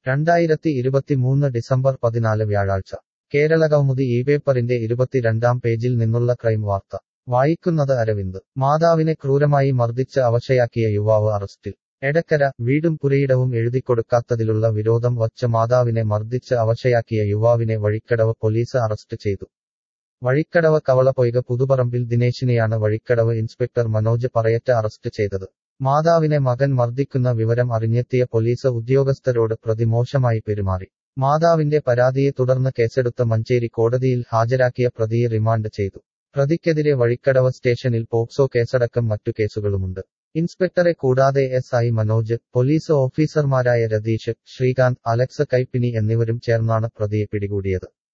രണ്ടായിരത്തി ഇരുപത്തിമൂന്ന് ഡിസംബർ പതിനാല് വ്യാഴാഴ്ച കേരളകൗമുദി ഈ പേപ്പറിന്റെ ഇരുപത്തിരണ്ടാം പേജിൽ നിന്നുള്ള ക്രൈം വാർത്ത വായിക്കുന്നത് അരവിന്ദ് മാതാവിനെ ക്രൂരമായി മർദ്ദിച്ച് അവശയാക്കിയ യുവാവ് അറസ്റ്റിൽ എടക്കര വീടും പുരയിടവും എഴുതിക്കൊടുക്കാത്തതിലുള്ള വിരോധം വച്ച് മാതാവിനെ മർദ്ദിച്ച് അവശയാക്കിയ യുവാവിനെ വഴിക്കടവ് പോലീസ് അറസ്റ്റ് ചെയ്തു വഴിക്കടവ് കവളപൊയ്ക പുതുപറമ്പിൽ ദിനേശിനെയാണ് വഴിക്കടവ് ഇൻസ്പെക്ടർ മനോജ് പറയറ്റ അറസ്റ്റ് ചെയ്തത് മാതാവിനെ മകൻ മർദ്ദിക്കുന്ന വിവരം അറിഞ്ഞെത്തിയ പോലീസ് ഉദ്യോഗസ്ഥരോട് പ്രതി മോശമായി പെരുമാറി മാതാവിന്റെ പരാതിയെ തുടർന്ന് കേസെടുത്ത മഞ്ചേരി കോടതിയിൽ ഹാജരാക്കിയ പ്രതിയെ റിമാൻഡ് ചെയ്തു പ്രതിക്കെതിരെ വഴിക്കടവ് സ്റ്റേഷനിൽ പോക്സോ കേസടക്കം മറ്റു കേസുകളുമുണ്ട് ഇൻസ്പെക്ടറെ കൂടാതെ എസ് ഐ മനോജ് പോലീസ് ഓഫീസർമാരായ രതീഷ് ശ്രീകാന്ത് അലക്സ് കൈപ്പിനി എന്നിവരും ചേർന്നാണ് പ്രതിയെ പിടികൂടിയത്